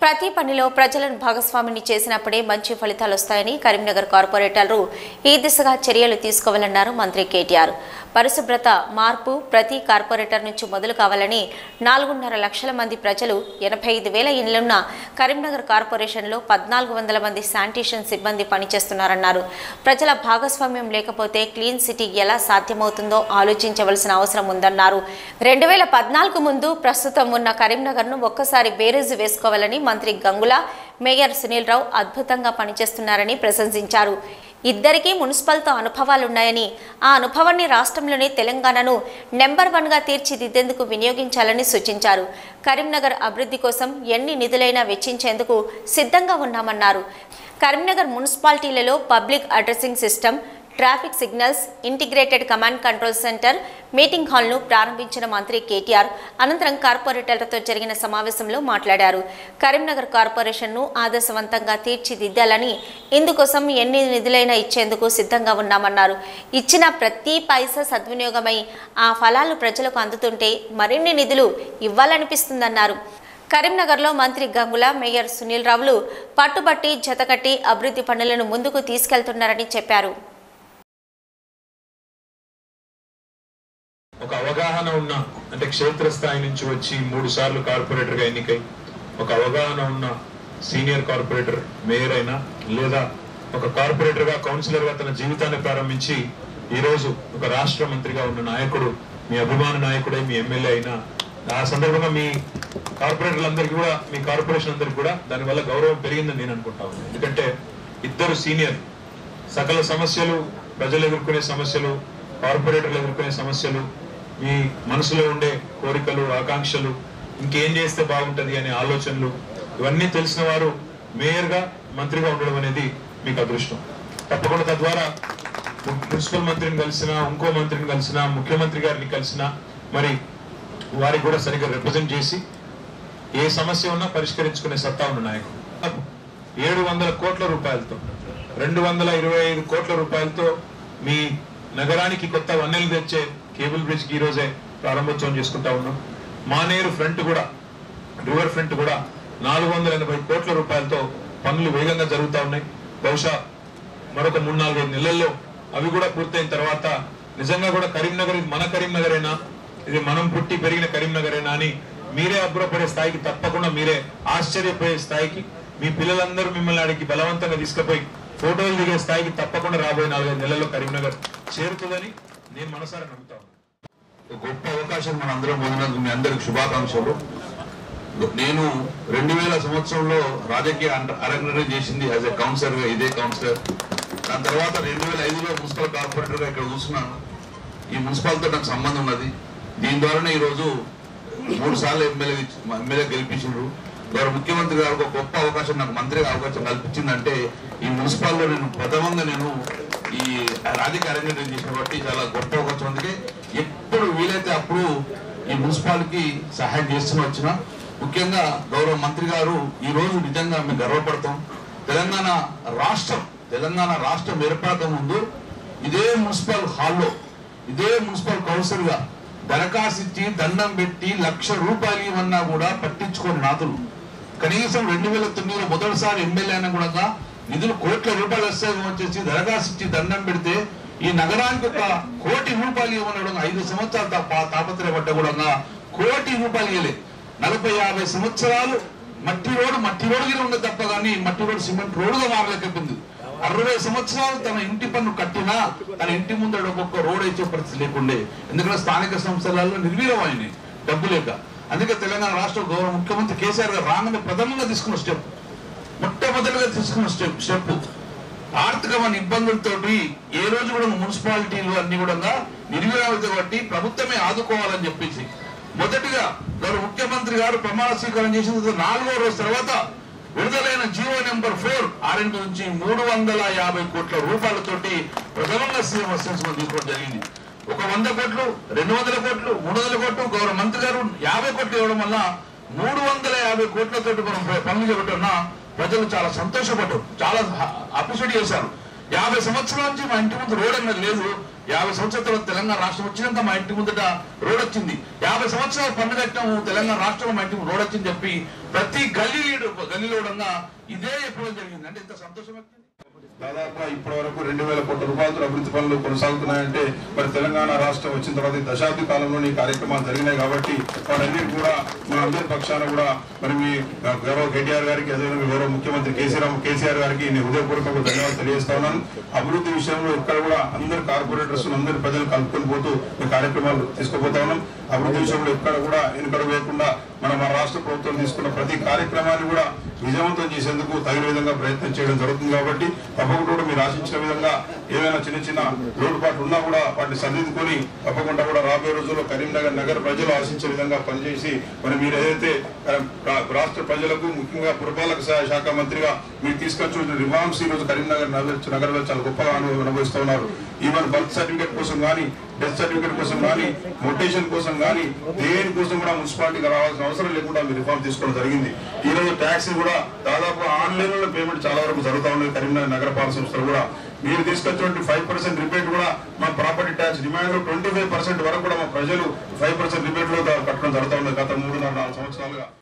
ప్రతి పనిలో ప్రజలను భాగస్వామిని చేసినప్పుడే మంచి ఫలితాలు వస్తాయని కరీంనగర్ కార్పొరేటర్లు ఈ దిశగా చర్యలు తీసుకోవాలన్నారు మంత్రి కేటీఆర్ పరిశుభ్రత మార్పు ప్రతి కార్పొరేటర్ నుంచి మొదలు కావాలని నాలుగున్నర లక్షల మంది ప్రజలు ఎనభై ఐదు వేల ఇళ్లున్న కరీంనగర్ కార్పొరేషన్లో పద్నాలుగు వందల మంది శానిటేషన్ సిబ్బంది పనిచేస్తున్నారన్నారు ప్రజల భాగస్వామ్యం లేకపోతే క్లీన్ సిటీ ఎలా సాధ్యమవుతుందో ఆలోచించవలసిన అవసరం ఉందన్నారు రెండు వేల పద్నాలుగు ముందు ప్రస్తుతం ఉన్న కరీంనగర్ను ఒక్కసారి బేరేజు వేసుకోవాలని మంత్రి గంగుల మేయర్ సునీల్ రావు అద్భుతంగా పనిచేస్తున్నారని ప్రశంసించారు ఇద్దరికీ మున్సిపల్తో అనుభవాలున్నాయని ఆ అనుభవాన్ని రాష్ట్రంలోని తెలంగాణను నెంబర్ వన్గా తీర్చిదిద్దేందుకు వినియోగించాలని సూచించారు కరీంనగర్ అభివృద్ధి కోసం ఎన్ని నిధులైనా వెచ్చించేందుకు సిద్ధంగా ఉన్నామన్నారు కరీంనగర్ మున్సిపాలిటీలలో public addressing system traffic signals integrated command control centre meeting హాల్ను ప్రారంభించిన మంత్రి కేటీఆర్ అనంతరం కార్పొరేటర్లతో జరిగిన సమావేశంలో మాట్లాడారు కరీంనగర్ కార్పొరేషన్ను ఆదర్శవంతంగా తీర్చిదిద్దాలని ఇందుకోసం ఎన్ని నిధులైనా ఇచ్చేందుకు సిద్ధంగా ఉన్నామన్నారు ఇచ్చిన ప్రతి పైసా సద్వినియోగమై ఆ ఫలాలు ప్రజలకు అందుతుంటే మరిన్ని నిధులు ఇవ్వాలనిపిస్తుందన్నారు కరీంనగర్లో మంత్రి గంగుల మేయర్ సునీల్ రావులు పట్టుబట్టి జతకట్టి అభివృద్ధి పనులను ముందుకు తీసుకెళ్తున్నారని చెప్పారు ఒక అవగాహన ఉన్న అంటే క్షేత్రస్థాయి నుంచి వచ్చి మూడు సార్లు కార్పొరేటర్ గా ఎన్నికై ఒక అవగాహన ఉన్న సీనియర్ కార్పొరేటర్ మేయర్ అయినా లేదా ఒక కార్పొరేటర్ గా కౌన్సిలర్ గా తన జీవితాన్ని ప్రారంభించి ఈ రోజు ఒక రాష్ట్ర మంత్రిగా ఉన్న నాయకుడు మీ అభిమాన నాయకుడై మీ ఎమ్మెల్యే అయినా ఆ సందర్భంగా మీ కార్పొరేటర్లందరికీ కూడా మీ కార్పొరేషన్ అందరికి కూడా దానివల్ల గౌరవం పెరిగిందని నేను అనుకుంటా ఉన్నాను ఎందుకంటే ఇద్దరు సీనియర్ సకల సమస్యలు ప్రజలు ఎదుర్కొనే సమస్యలు కార్పొరేటర్లు ఎదుర్కొనే సమస్యలు మీ మనసులో ఉండే కోరికలు ఆకాంక్షలు ఇంకేం చేస్తే బాగుంటది అనే ఆలోచనలు ఇవన్నీ తెలిసిన వారు మేయర్ గా మంత్రిగా ఉండడం అనేది మీకు అదృష్టం తప్పకుండా తద్వారా ము- మున్సిపల్ మంత్రిని కలిసిన ఇంకో మంత్రిని కలిసిన ముఖ్యమంత్రి గారిని కలిసిన మరి వారికి కూడా సరిగ్గా రిప్రజెంట్ చేసి ఏ సమస్య ఉన్నా పరిష్కరించుకునే సత్తా ఉన్న నాయకుడు ఏడు వందల కోట్ల రూపాయలతో రెండు వందల ఇరవై ఐదు కోట్ల రూపాయలతో మీ నగరానికి కొత్త వన్నెలు తెచ్చే కేబుల్ బ్రిడ్జ్ కి ఈ రోజే ప్రారంభోత్సవం చేసుకుంటా ఉన్నాం మానేరు ఫ్రంట్ కూడా రివర్ ఫ్రంట్ కూడా నాలుగు వందల ఎనభై కోట్ల రూపాయలతో పనులు వేగంగా జరుగుతా ఉన్నాయి బహుశా మరొక మూడు నాలుగైదు నెలల్లో అవి కూడా పూర్తయిన తర్వాత నిజంగా కూడా కరీంనగర్ ఇది మన కరీంనగరేనా ఇది మనం పుట్టి పెరిగిన కరీంనగరేనా అని మీరే అబ్బురపడే స్థాయికి తప్పకుండా మీరే ఆశ్చర్యపోయే స్థాయికి మీ పిల్లలందరూ మిమ్మల్ని ఆడికి బలవంతంగా తీసుకుపోయి ఫోటోలు దిగే స్థాయికి తప్పకుండా రాబోయే నాలుగైదు నెలల్లో కరీంనగర్ చేరుతుందని నేను మనసారా నమ్ముతా ఉన్నాను ఒక గొప్ప అవకాశం మన అందరం పొందినందుకు మీ అందరికి శుభాకాంక్షలు నేను రెండు వేల సంవత్సరంలో రాజకీయ అంట- అరంగేట్రం చేసింది యాజ్ ఎ కౌన్సిలర్ గా ఇదే కౌన్సిలర్ దాని తర్వాత రెండు వేల ఐదులో మున్సిపల్ కార్పొరేటర్ గా ఇక్కడ కూర్చున్నాను ఈ మున్సిపాలిటీతో నాకు సంబంధం ఉన్నది దీని ద్వారానే ఈ రోజు మూడు సార్లు ఎమ్మెల్యే ఎమ్మెల్యే గెలిపించారు గౌరవ ముఖ్యమంత్రి గారు ఒక గొప్ప అవకాశం నాకు మంత్రిగా అవకాశం కల్పించిందంటే ఈ మున్సిపాలిటీలో నేను ప్రథమంగా నేను ఈ రాజకీయ అరంగేట్రం చేసిన బట్టి చాలా గొప్ప అవకాశం అందుకే ఎప్పుడు వీలైతే అప్పుడు ఈ మున్సిపాలిటీకి సహాయం చేస్తూనే వచ్చిన ముఖ్యంగా గౌరవ మంత్రి గారు ఈ రోజు నిజంగా మేము గర్వపడతాం తెలంగాణ రాష్ట్రం తెలంగాణ రాష్ట్రం ఏర్పడక ముందు ఇదే మున్సిపల్ హాల్లో ఇదే మున్సిపల్ కౌన్సిలర్ గా దరఖాస్తు ఇచ్చి దండం పెట్టి లక్ష రూపాయలు ఇవన్నా కూడా పట్టించుకోని నాతులు కనీసం రెండు వేల తొమ్మిదిలో మొదటిసారి ఎమ్మెల్యే అయినా కూడా నిధులు కోట్ల రూపాయలు వస్తాయి వచ్చేసి దరఖాస్తు ఇచ్చి దండం పెడితే ఈ నగరానికి ఒక కోటి రూపాయలు ఇవ్వడం ఐదు సంవత్సరాలు తా- తాపత్రయపడ్డ కూడా కోటి రూపాయలు ఇవ్వలే నలభై యాభై సంవత్సరాలు మట్టి రోడ్డు మట్టి రోడ్డుగానే ఉంది తప్ప కానీ మట్టి రోడ్డు సిమెంట్ రోడ్డుగా మారలేకపోయింది అరవై సంవత్సరాలు తన ఇంటి పన్ను కట్టినా తన ఇంటి ముందర ఒక్కొక్క రోడ్ వేసే పరిస్థితి లేకుండే ఎందుకంటే స్థానిక సంస్థలలో నిర్వీర్యమైనవి డబ్బు లేక అందుకే తెలంగాణ రాష్ట్ర గౌరవ ముఖ్యమంత్రి కేసీఆర్ గారు రాగానే ప్రథమంగా తీసుకున్న స్టెప్ మొట్టమొదటిగా తీసుకున్న స్టెప్ స్టెప్ ఆర్థికమైన ఇబ్బందులతోటి ఏ రోజు కూడా మున్సిపాలిటీలు అన్ని కూడా నిర్వీర్యమైతే కాబట్టి ప్రభుత్వమే ఆదుకోవాలని చెప్పేసి మొదటిగా గౌరవ ముఖ్యమంత్రి గారు ప్రమాణ స్వీకారం చేసిన తర్వాత నాలుగో రోజు తర్వాత విడుదలైన జీవో నెంబర్ ఫోర్ ఆరెంజ్ నుంచి మూడు వందల యాభై కోట్ల రూపాయలతోటి ప్రథమంగా సీఎం అసెస్మెంట్ తీసుకోవడం జరిగింది ఒక వంద కోట్లు రెండు వందల కోట్లు మూడు వందల కోట్లు గౌరవ మంత్రి గారు యాభై కోట్లు ఇవ్వడం వల్ల మూడు వందల యాభై కోట్లతోటి మనం పనులు చేయబట్టున్నా ప్రజలు చాలా సంతోషపడ్డారు చాలా అప్రిషియేట్ చేశారు యాభై సంవత్సరాల నుంచి మా ఇంటి ముందు రోడ్ అనేది లేదు యాభై సంవత్సరాల తర్వాత తెలంగాణ రాష్ట్రం వచ్చినాక మా ఇంటి ముందట రోడ్ వచ్చింది యాభై సంవత్సరాలు పన్ను కట్టాము తెలంగాణ రాష్ట్రంలో మా ఇంటి ముందు రోడ్ వచ్చింది చెప్పి ప్రతి గల్లీ లీడర్ గల్లీలో కూడా ఇదే ఎప్పుడు జరిగింది అంటే ఇంత సంతోషం వ్యక్తం దాదాపుగా ఇప్పటి వరకు రెండు వేల కోట్ల రూపాయలతో అభివృద్ధి పనులు కొనసాగుతున్నాయంటే మరి తెలంగాణ రాష్ట్రం వచ్చిన తర్వాత ఈ దశాబ్ది కాలంలో ఈ కార్యక్రమాలు జరిగినాయి కాబట్టి వాటన్నిటి కూడా మా అందరి పక్షాన కూడా మరి మీ గౌరవ కేటీఆర్ గారికి అదేవిధంగా గౌరవ ముఖ్యమంత్రి కేసీఆర్ కేసీఆర్ గారికి నేను హృదయపూర్వకంగా ధన్యవాదాలు తెలియజేస్తా ఉన్నాను అభివృద్ధి విషయంలో ఇక్కడ కూడా అందరు కార్పొరేటర్స్ అందరి ప్రజలు కలుపుకొని పోతూ ఈ కార్యక్రమాలు తీసుకుపోతా ఉన్నాం అభివృద్ధి విషయంలో ఎక్కడ కూడా వెనుకడ వేయకుండా మన మన రాష్ట్ర ప్రభుత్వం తీసుకున్న ప్రతి కార్యక్రమాన్ని కూడా విజయవంతం చేసేందుకు తగిన విధంగా ప్రయత్నం చేయడం జరుగుతుంది కాబట్టి తప్పకుండా కూడా మీరు ఆశించిన విధంగా ఏదైనా చిన్న చిన్న లోటుపాట్లు ఉన్నా కూడా వాటిని సరిదిద్దుకొని తప్పకుండా కూడా రాబోయే రోజుల్లో కరీంనగర్ నగర ప్రజలు ఆశించే విధంగా పనిచేసి మరి మీరు ఏదైతే ఆ, రా- రాష్ట్ర ప్రజలకు ముఖ్యంగా పురపాలక శా- శాఖ మంత్రిగా మీరు తీసుకొచ్చిన రివామ్స్ ఈ రోజు కరీంనగర్ నగర నగరంలో చాలా గొప్పగా అను- అనుభవిస్తూ ఉన్నారు ఈవెన్ బర్త్ సర్టిఫికేట్ కోసం కానీ డెత్ సర్టిఫికేట్ కోసం కానీ మొటేషన్ కోసం కానీ దేని కోసం కూడా మున్సిపాలిటీకి రావాల్సిన అవసరం లేకుండా మీరు రిఫార్మ్ తీసుకోవడం జరిగింది ఈ రోజు ట్యాక్స్ కూడా దాదాపు ఆన్లైన్ లో పేమెంట్ చాలా వరకు జరుగుతూ ఉన్నది కరీంనగర్ నగరపాలక సంస్థలు కూడా మీరు తీసుకొచ్చినటువంటి ఫైవ్ పర్సెంట్ రిపేట్ కూడా మా ప్రాపర్టీ ట్యాక్స్ డిమాండ్ లో ట్వంటీ ఫైవ్ పర్సెంట్ వరకు కూడా మా ప్రజలు ఫైవ్ పర్సెంట్ రిపేట్ లో కట్టడం జరుగుతూ ఉంది గత మూడున్నర నాలుగు సంవత్సరాలుగా